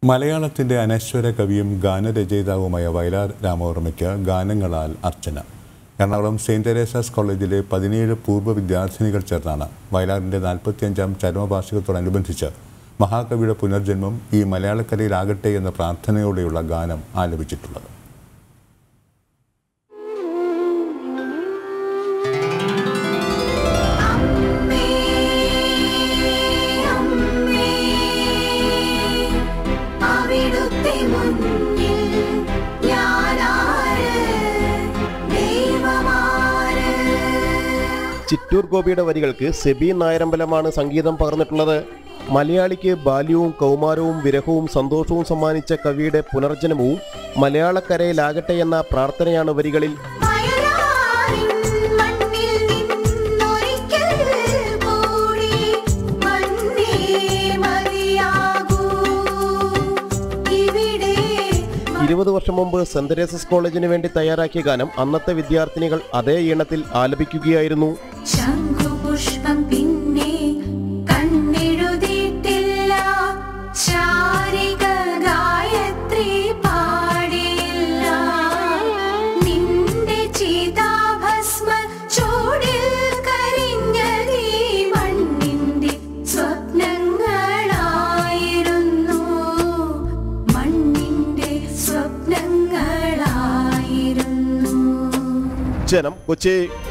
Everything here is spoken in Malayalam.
മലയാളത്തിന്റെ അനശ്വര കവിയും ഗാനരചയിതാവുമായ വയലാർ രാമവർമ്മയ്ക്ക് ഗാനങ്ങളാൽ അർച്ചന എറണാകുളം സെയിൻറ് തെരേസാസ് കോളേജിലെ പതിനേഴ് പൂർവ്വ വിദ്യാർത്ഥിനികൾ ചേർന്നാണ് വയലാറിന്റെ നാൽപ്പത്തിയഞ്ചാം ചരമവാർഷികത്തോടനുബന്ധിച്ച് മഹാകവിയുടെ പുനർജന്മം ഈ മലയാളക്കരയിലാകട്ടെ എന്ന പ്രാർത്ഥനയോടെയുള്ള ഗാനം ആലപിച്ചിട്ടുള്ളത് അമ്മേ അമ്മേ അവിടുത്തെ മുന്നിൽ ഞാനാര് ദൈവമാര് ചിറ്റൂർ ഗോപിയുടെ വരികൾക്ക് സെബി നായരമ്പലമാണ് സംഗീതം പകർന്നിട്ടുള്ളത് മലയാളിക്ക് ബാല്യവും കൗമാരവും വിരഹവും സന്തോഷവും സമ്മാനിച്ച കവിയുടെ പുനർജനനവും മലയാളക്കരയിലാകട്ടെ എന്ന പ്രാർത്ഥനയാണ് വരികളിൽ വയലാറിൻ മണ്ണിൽ നിന്നൊരിക്കൽ കൂടി മണ്ണേ മതിയാകൂ ഇവിടെ ഇരുപത് വർഷം മുമ്പ് സെന്റ് തെരേസസ് കോളേജിന് വേണ്ടി തയ്യാറാക്കിയ ഗാനം അന്നത്തെ വിദ്യാർത്ഥിനികൾ അതേ ഈണത്തിൽ ആലപിക്കുകയായിരുന്നു ശംഖുപുഷ്പം പിന്നെ കണ്ണെഴുതിയിട്ടില്ല ശാരിക ഗായത്രി പാടിയില്ല നിന്റെ ചിതാഭസ്മ ചൂടിൽ കരിഞ്ഞതീ മണ്ണിന്റെ സ്വപ്നങ്ങളായിരുന്നു മണ്ണിന്റെ സ്വപ്നങ്ങളായിരുന്നു ജനം കൊച്ചി